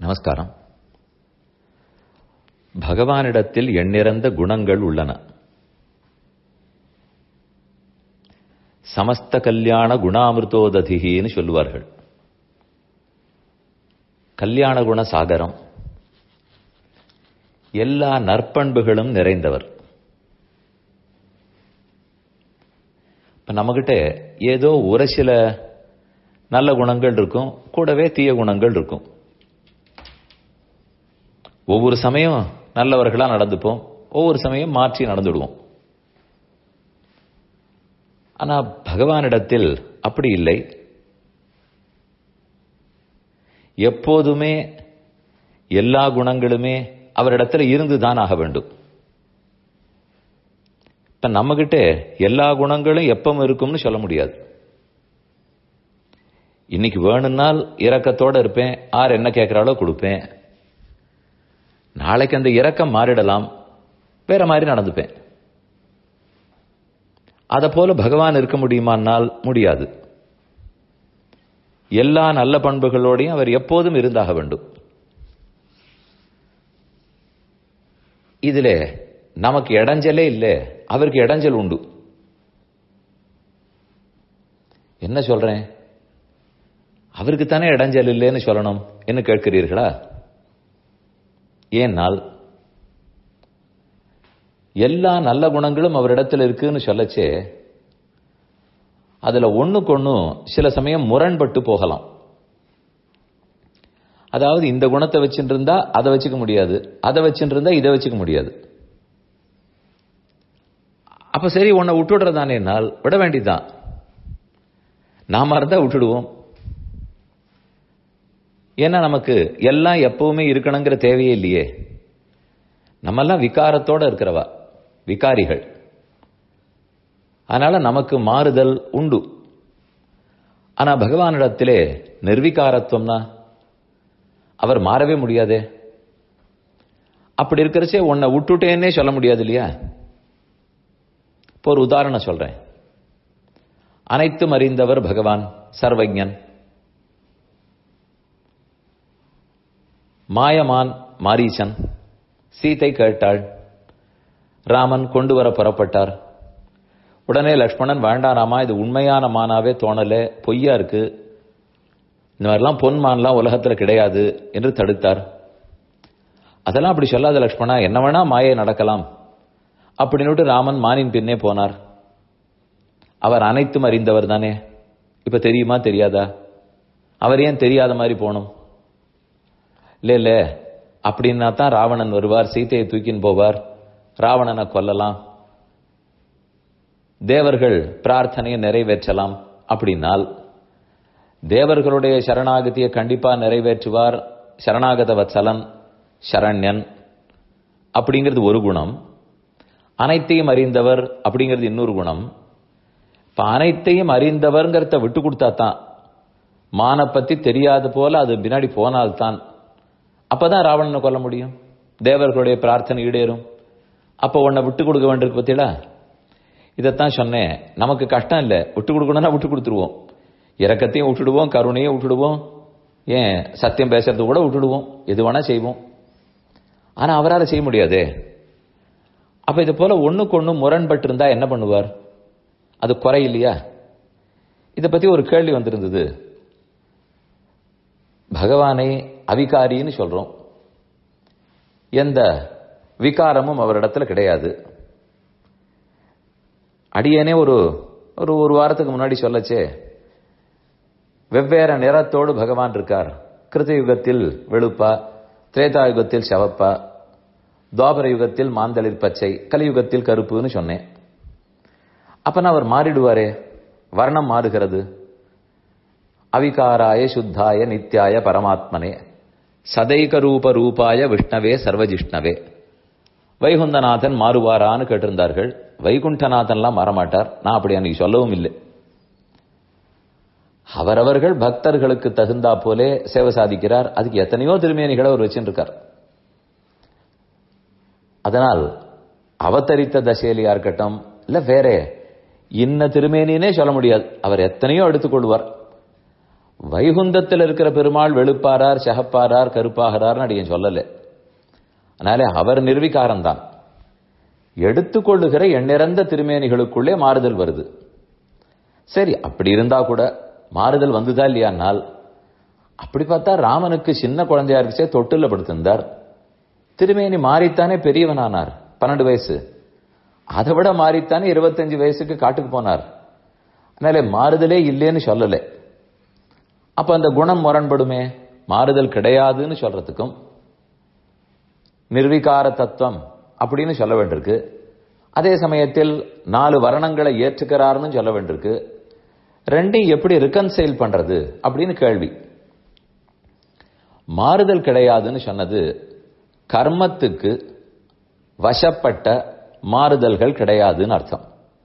நமஸ்காரம் பகவானிடத்தில் எண்ணிறந்த குணங்கள் உள்ளன சமஸ்த கல்யாண குணாமிருதோததிகின்னு சொல்லுவார்கள் கல்யாண குண சாகரம் எல்லா நற்பண்புகளும் நிறைந்தவர் இப்ப நம்மகிட்ட ஏதோ ஒரு சில நல்ல குணங்கள் இருக்கும் கூடவே தீய குணங்கள் இருக்கும் ஒவ்வொரு சமயம் நல்லவர்களா நடந்துப்போம் ஒவ்வொரு சமயம் மாற்றி நடந்துடுவோம் ஆனா பகவானிடத்தில் அப்படி இல்லை எப்போதுமே எல்லா குணங்களுமே அவரிடத்துல இருந்துதான் ஆக வேண்டும் இப்ப நம்ம கிட்ட எல்லா குணங்களும் எப்பவும் இருக்கும்னு சொல்ல முடியாது இன்னைக்கு வேணும்னால் இரக்கத்தோட இருப்பேன் ஆர் என்ன கேட்கிறாளோ கொடுப்பேன் நாளைக்கு அந்த இரக்கம் மாறிடலாம் வேற மாதிரி நடந்துப்பேன் அத போல பகவான் இருக்க முடியுமானால் முடியாது எல்லா நல்ல பண்புகளோடையும் அவர் எப்போதும் இருந்தாக வேண்டும் இதுல நமக்கு இடைஞ்சலே இல்லை அவருக்கு இடைஞ்சல் உண்டு என்ன சொல்றேன் அவருக்கு தானே இடைஞ்சல் இல்லைன்னு சொல்லணும் என்ன கேட்கிறீர்களா ஏனால் எல்லா நல்ல குணங்களும் அவரிடத்தில் இருக்குன்னு சொல்லச்சே அதுல ஒண்ணுக்கு ஒன்னும் சில சமயம் முரண்பட்டு போகலாம் அதாவது இந்த குணத்தை வச்சுட்டு இருந்தா அதை வச்சுக்க முடியாது அதை வச்சுட்டு இருந்தா இதை வச்சுக்க முடியாது அப்ப சரி உன்னை விட்டுடுறதானே நாள் விட வேண்டிதான் நாம இருந்தா விட்டுடுவோம் ஏன்னா நமக்கு எல்லாம் எப்பவுமே இருக்கணுங்கிற தேவையே இல்லையே நம்மெல்லாம் விகாரத்தோட இருக்கிறவா விகாரிகள் அதனால நமக்கு மாறுதல் உண்டு ஆனா பகவானிடத்திலே நிர்விகாரத்துவம்னா அவர் மாறவே முடியாதே அப்படி இருக்கிறச்சே உன்னை விட்டுட்டேன்னே சொல்ல முடியாது இல்லையா இப்போ ஒரு உதாரணம் சொல்றேன் அனைத்தும் அறிந்தவர் பகவான் சர்வஜன் மாயமான் மாரீசன் சீதை கேட்டாள் ராமன் கொண்டு வர புறப்பட்டார் உடனே லக்ஷ்மணன் வேண்டாராமா இது உண்மையான மானாவே தோணல பொய்யா இருக்கு இந்த மாதிரிலாம் பொன் மான்லாம் உலகத்துல கிடையாது என்று தடுத்தார் அதெல்லாம் அப்படி சொல்லாத லக்ஷ்மணா என்ன வேணா மாயை நடக்கலாம் அப்படின்னுட்டு ராமன் மானின் பின்னே போனார் அவர் அனைத்தும் அறிந்தவர் தானே இப்ப தெரியுமா தெரியாதா அவர் ஏன் தெரியாத மாதிரி போகணும் இல்ல இல்ல அப்படின்னா தான் ராவணன் வருவார் சீதையை தூக்கின்னு போவார் ராவணனை கொல்லலாம் தேவர்கள் பிரார்த்தனையை நிறைவேற்றலாம் அப்படின்னால் தேவர்களுடைய சரணாகதியை கண்டிப்பா நிறைவேற்றுவார் சரணாகத வத்சலன் சரண்யன் அப்படிங்கிறது ஒரு குணம் அனைத்தையும் அறிந்தவர் அப்படிங்கிறது இன்னொரு குணம் இப்ப அனைத்தையும் அறிந்தவர்ங்கிறத விட்டு கொடுத்தா தான் மான பத்தி தெரியாத போல அது பின்னாடி போனால்தான் அப்பதான் ராவணனை கொல்ல முடியும் தேவர்களுடைய பிரார்த்தனை ஈடேறும் அப்ப உன்னை விட்டு கொடுக்க வேண்டியிருக்கு பத்தியடா இதைத்தான் சொன்னேன் நமக்கு கஷ்டம் இல்லை விட்டு கொடுக்கணும்னா விட்டு கொடுத்துருவோம் இறக்கத்தையும் விட்டுடுவோம் கருணையும் விட்டுடுவோம் ஏன் சத்தியம் பேசுறது கூட விட்டுடுவோம் எது வேணா செய்வோம் ஆனா அவரால் செய்ய முடியாதே அப்ப இது போல ஒண்ணுக்கு ஒண்ணு முரண்பட்டு இருந்தா என்ன பண்ணுவார் அது குறை இல்லையா இதை பத்தி ஒரு கேள்வி வந்திருந்தது பகவானை அவிகாரின்னு சொல்றோம் எந்த விகாரமும் அவரிடத்துல கிடையாது அடியேனே ஒரு ஒரு ஒரு வாரத்துக்கு முன்னாடி சொல்லச்சே வெவ்வேறு நிறத்தோடு பகவான் இருக்கார் கிருத யுகத்தில் வெளுப்பா திரேதா யுகத்தில் செவப்பா துவாபர யுகத்தில் மாந்தளிர் பச்சை கலியுகத்தில் கருப்புன்னு சொன்னேன் அப்பனா அவர் மாறிடுவாரே வர்ணம் மாறுகிறது அவிகாராய சுத்தாய நித்யாய பரமாத்மனே சதைக ரூப ரூபாய விஷ்ணவே சர்வஜிஷ்ணவே வைகுந்தநாதன் மாறுவாரான்னு கேட்டிருந்தார்கள் வைகுண்டநாதன்லாம் மாறமாட்டார் நான் அப்படி அன்னைக்கு சொல்லவும் இல்லை அவரவர்கள் பக்தர்களுக்கு தகுந்தா போலே சேவை சாதிக்கிறார் அதுக்கு எத்தனையோ திருமேனிகளை அவர் வச்சுருக்கார் அதனால் அவதரித்த தசையிலையா இருக்கட்டும் இல்ல வேற இன்ன திருமேனினே சொல்ல முடியாது அவர் எத்தனையோ எடுத்துக்கொள்வார் வைகுந்தத்தில் இருக்கிற பெருமாள் வெளுப்பாரார் சகப்பாரார் கருப்பாகிறார்னு அடியன் சொல்லலை அதனால அவர் நிர்விகாரம்தான் எடுத்துக்கொள்ளுகிற எண்ணிறந்த திருமேனிகளுக்குள்ளே மாறுதல் வருது சரி அப்படி இருந்தா கூட மாறுதல் வந்துதா இல்லையானால் அப்படி பார்த்தா ராமனுக்கு சின்ன குழந்தையா இருக்கச்சே தொட்டில் படுத்திருந்தார் திருமேனி மாறித்தானே பெரியவனானார் பன்னெண்டு வயசு அதை விட மாறித்தானே இருபத்தஞ்சு வயசுக்கு காட்டுக்கு போனார் அதனால மாறுதலே இல்லைன்னு சொல்லலை அப்ப அந்த குணம் முரண்படுமே மாறுதல் கிடையாதுன்னு சொல்றதுக்கும் நிர்விகார தத்துவம் அப்படின்னு சொல்ல வேண்டியிருக்கு அதே சமயத்தில் நாலு வர்ணங்களை ஏற்றுக்கிறார்னு சொல்ல வேண்டியிருக்கு ரெண்டையும் எப்படி ரிகன்சைல் பண்றது அப்படின்னு கேள்வி மாறுதல் கிடையாதுன்னு சொன்னது கர்மத்துக்கு வசப்பட்ட மாறுதல்கள் கிடையாதுன்னு அர்த்தம்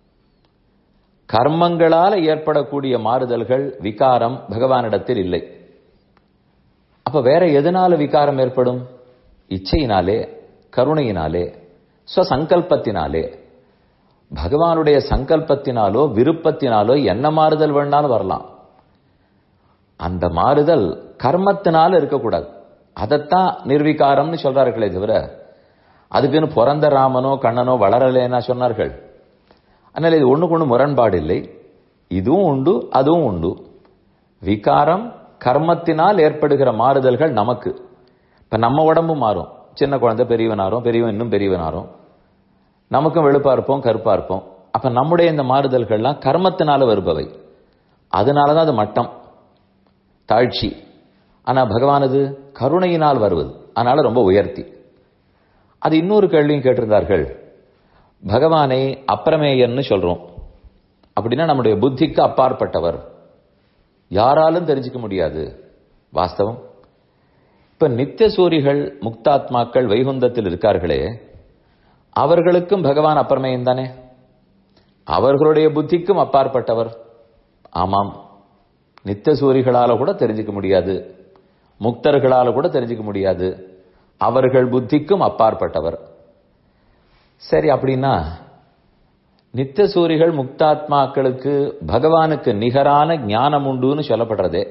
கர்மங்களால ஏற்படக்கூடிய மாறுதல்கள் விகாரம் பகவானிடத்தில் இல்லை அப்ப வேற எதனால விகாரம் ஏற்படும் இச்சையினாலே கருணையினாலே ஸ்வசங்கல்பத்தினாலே பகவானுடைய சங்கல்பத்தினாலோ விருப்பத்தினாலோ என்ன மாறுதல் வேணாலும் வரலாம் அந்த மாறுதல் கர்மத்தினால இருக்கக்கூடாது அதைத்தான் நிர்விகாரம்னு சொல்றார்களே தவிர அதுக்குன்னு பிறந்த ராமனோ கண்ணனோ வளரலேன்னா சொன்னார்கள் அதனால இது ஒண்ணுக்கு ஒண்ணு முரண்பாடு இல்லை இதுவும் உண்டு அதுவும் உண்டு விகாரம் கர்மத்தினால் ஏற்படுகிற மாறுதல்கள் நமக்கு இப்ப நம்ம உடம்பு மாறும் சின்ன குழந்தை பெரியவனாரும் பெரியவன் இன்னும் பெரியவனாரும் நமக்கும் வெளுப்பா இருப்போம் கருப்பா இருப்போம் அப்ப நம்முடைய இந்த மாறுதல்கள்லாம் கர்மத்தினால வருபவை அதனாலதான் அது மட்டம் தாழ்ச்சி ஆனா பகவானது கருணையினால் வருவது அதனால ரொம்ப உயர்த்தி அது இன்னொரு கேள்வியும் கேட்டிருந்தார்கள் பகவானை அப்பிரமேயன்னு சொல்றோம் அப்படின்னா நம்முடைய புத்திக்கு அப்பாற்பட்டவர் யாராலும் தெரிஞ்சுக்க முடியாது வாஸ்தவம் இப்ப நித்திய சூரிகள் முக்தாத்மாக்கள் வைகுந்தத்தில் இருக்கார்களே அவர்களுக்கும் பகவான் அப்பிரமேயம் தானே அவர்களுடைய புத்திக்கும் அப்பாற்பட்டவர் ஆமாம் நித்திய சூரிகளால கூட தெரிஞ்சுக்க முடியாது முக்தர்களால கூட தெரிஞ்சுக்க முடியாது அவர்கள் புத்திக்கும் அப்பாற்பட்டவர் சரி அப்படின்னா நித்திய சூரிகள் முக்தாத்மாக்களுக்கு பகவானுக்கு நிகரான ஞானம் உண்டுன்னு சொல்லப்படுறதே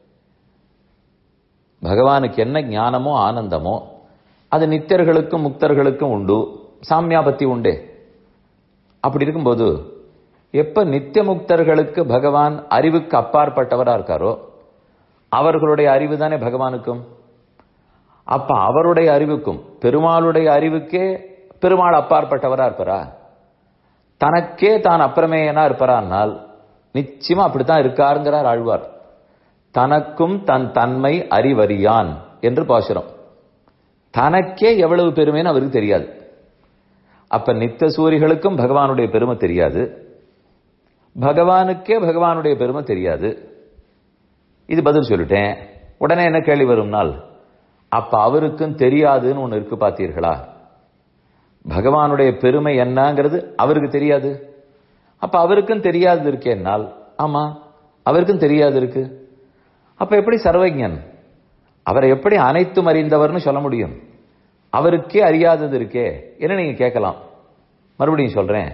பகவானுக்கு என்ன ஞானமோ ஆனந்தமோ அது நித்தியர்களுக்கும் முக்தர்களுக்கும் உண்டு சாமியாபத்தி உண்டே அப்படி இருக்கும்போது எப்ப நித்திய முக்தர்களுக்கு பகவான் அறிவுக்கு அப்பாற்பட்டவரா இருக்காரோ அவர்களுடைய அறிவு தானே பகவானுக்கும் அப்ப அவருடைய அறிவுக்கும் பெருமாளுடைய அறிவுக்கே பெருமாள் அப்பாற்பட்டவரா இருப்பாரா தனக்கே தான் அப்பிரமேயனா இருப்பாரானால் நிச்சயமா அப்படித்தான் இருக்காருங்கிறார் ஆழ்வார் தனக்கும் தன் தன்மை அறிவறியான் என்று பாசுரம் தனக்கே எவ்வளவு பெருமைன்னு அவருக்கு தெரியாது அப்ப நித்த சூரிகளுக்கும் பகவானுடைய பெருமை தெரியாது பகவானுக்கே பகவானுடைய பெருமை தெரியாது இது பதில் சொல்லிட்டேன் உடனே என்ன கேள்வி வரும்னால் அப்ப அவருக்கும் தெரியாதுன்னு ஒண்ணு இருக்கு பார்த்தீர்களா பகவானுடைய பெருமை என்னங்கிறது அவருக்கு தெரியாது அப்ப அவருக்கும் தெரியாது இருக்கேன்னால் ஆமா அவருக்கும் தெரியாது இருக்கு அப்ப எப்படி சர்வஜன் அவரை எப்படி அனைத்தும் அறிந்தவர்னு சொல்ல முடியும் அவருக்கே அறியாதது இருக்கே என்ன நீங்க கேட்கலாம் மறுபடியும் சொல்றேன்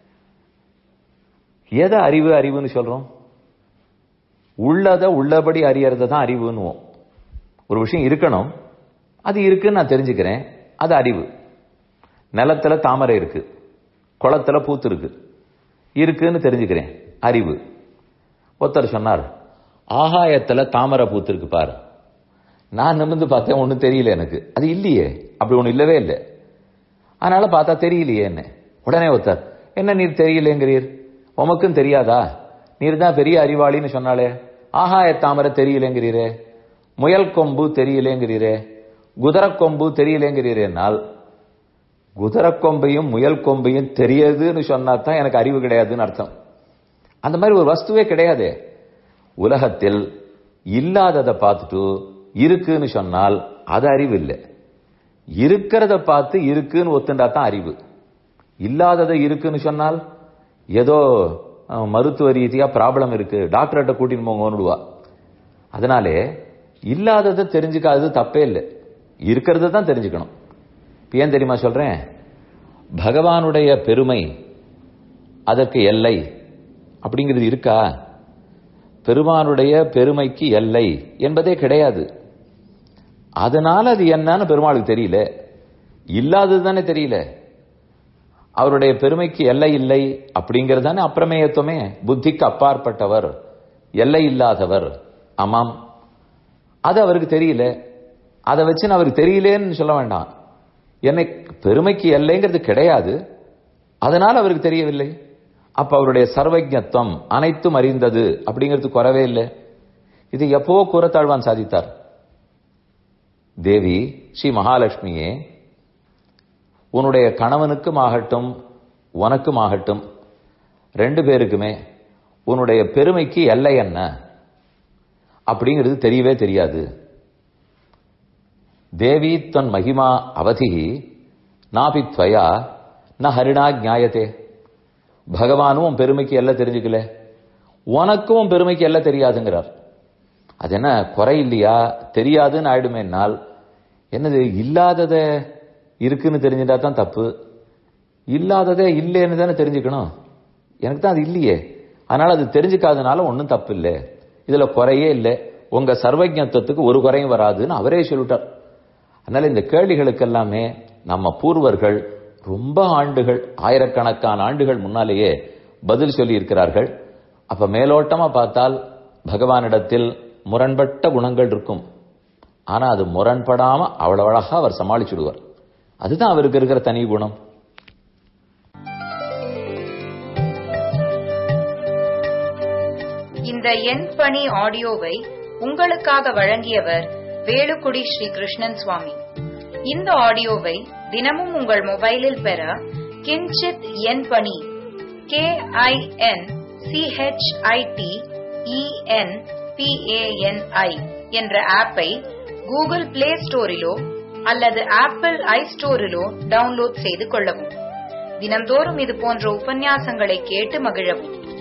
எதை அறிவு அறிவுன்னு சொல்றோம் உள்ளத உள்ளபடி அறியறத தான் அறிவுன்னுவோம் ஒரு விஷயம் இருக்கணும் அது இருக்குன்னு நான் தெரிஞ்சுக்கிறேன் அது அறிவு நிலத்துல தாமரை இருக்கு குளத்துல பூத்து இருக்கு இருக்குன்னு தெரிஞ்சுக்கிறேன் அறிவு ஒருத்தர் சொன்னார் ஆகாயத்துல தாமரை பூத்து இருக்கு பாரு நான் நிமிர்ந்து பார்த்தேன் ஒன்றும் தெரியல எனக்கு அது இல்லையே அப்படி ஒன்றும் இல்லவே இல்லை அதனால பார்த்தா தெரியலையே என்ன உடனே ஒருத்தர் என்ன நீர் தெரியலேங்கிறீர் உமக்கும் தெரியாதா நீர் தான் பெரிய அறிவாளின்னு சொன்னாலே ஆகாய தாமரை தெரியலேங்கிறீரே முயல் கொம்பு தெரியலேங்கிறீரே குதிரக்கொம்பு தெரியலேங்கிறீரேனால் குதிரக்கொம்பையும் முயல் கொம்பையும் தெரியுதுன்னு சொன்னா தான் எனக்கு அறிவு கிடையாதுன்னு அர்த்தம் அந்த மாதிரி ஒரு வஸ்துவே கிடையாது உலகத்தில் இல்லாததை பார்த்துட்டு இருக்குன்னு சொன்னால் அது அறிவு இல்லை இருக்கிறத பார்த்து இருக்குன்னு ஒத்துண்டா தான் அறிவு இல்லாததை இருக்குன்னு சொன்னால் ஏதோ அஹ், மருத்துவ ரீதியா ப்ராப்ளம் இருக்கு டாக்டர்கிட்ட கூட்டின்னு போங்கன்னுடுவா அதனாலே இல்லாததை தெரிஞ்சுக்காதது தப்பே இல்லை இருக்கிறத தான் தெரிஞ்சுக்கணும் இப்ப ஏன் தெரியுமா சொல்றேன் பகவானுடைய பெருமை அதற்கு எல்லை அப்படிங்கிறது இருக்கா பெருமானுடைய பெருமைக்கு எல்லை என்பதே கிடையாது அதனால அது என்னன்னு பெருமாளுக்கு தெரியல இல்லாதது தானே தெரியல அவருடைய பெருமைக்கு எல்லை இல்லை அப்படிங்கிறது தானே அப்பிரமேயத்துவமே புத்திக்கு அப்பாற்பட்டவர் எல்லை இல்லாதவர் ஆமாம் அது அவருக்கு தெரியல அதை வச்சு அவருக்கு தெரியலேன்னு சொல்ல வேண்டாம் என்னை பெருமைக்கு எல்லைங்கிறது கிடையாது அதனால் அவருக்கு தெரியவில்லை அப்ப அவருடைய சர்வஜத்துவம் அனைத்தும் அறிந்தது அப்படிங்கிறது குறவே இல்லை இது எப்போ கூறத்தாழ்வான் சாதித்தார் தேவி ஸ்ரீ மகாலட்சுமியே உன்னுடைய கணவனுக்கும் ஆகட்டும் உனக்கும் ஆகட்டும் ரெண்டு பேருக்குமே உன்னுடைய பெருமைக்கு எல்லை என்ன அப்படிங்கிறது தெரியவே தெரியாது தேவி தன் மகிமா அவதி நாபித்வயா ந ஹரிணா ஜாயத்தே பகவானும் உன் பெருமைக்கு எல்லாம் தெரிஞ்சுக்கல உனக்கும் உன் பெருமைக்கு எல்லாம் தெரியாதுங்கிறார் அது என்ன குறை இல்லையா தெரியாதுன்னு ஆயிடுமேனால் என்னது இல்லாதத இருக்குன்னு தெரிஞ்சுட்டா தான் தப்பு இல்லாததே இல்லைன்னு தானே தெரிஞ்சுக்கணும் எனக்கு தான் அது இல்லையே அதனால அது தெரிஞ்சுக்காதனால ஒன்றும் தப்பு இல்லை இதுல குறையே இல்லை உங்க சர்வஜத்துவத்துக்கு ஒரு குறையும் வராதுன்னு அவரே சொல்லிட்டார் அதனால இந்த கேள்விகளுக்கு எல்லாமே நம்ம பூர்வர்கள் ரொம்ப ஆண்டுகள் ஆயிரக்கணக்கான ஆண்டுகள் முன்னாலேயே பதில் சொல்லி இருக்கிறார்கள் அப்ப மேலோட்டமா பார்த்தால் பகவானிடத்தில் முரண்பட்ட குணங்கள் இருக்கும் ஆனா அது முரண்படாம அவ்வளவு அழகா அவர் சமாளிச்சுடுவார் அதுதான் அவருக்கு இருக்கிற தனி குணம் இந்த எண் பணி ஆடியோவை உங்களுக்காக வழங்கியவர் வேலுக்குடி ஸ்ரீ கிருஷ்ணன் சுவாமி இந்த ஆடியோவை தினமும் உங்கள் மொபைலில் பெற கிஞ்சித் எண் பணி கே ஐ என் சிஹெச்ஐடி இஎன் பிஏஎன்ஐ என்ற ஆப்பை கூகுள் பிளே ஸ்டோரிலோ அல்லது ஆப்பிள் ஐ ஸ்டோரிலோ டவுன்லோட் செய்து கொள்ளவும் தினந்தோறும் இது போன்ற உபன்யாசங்களை கேட்டு மகிழவும்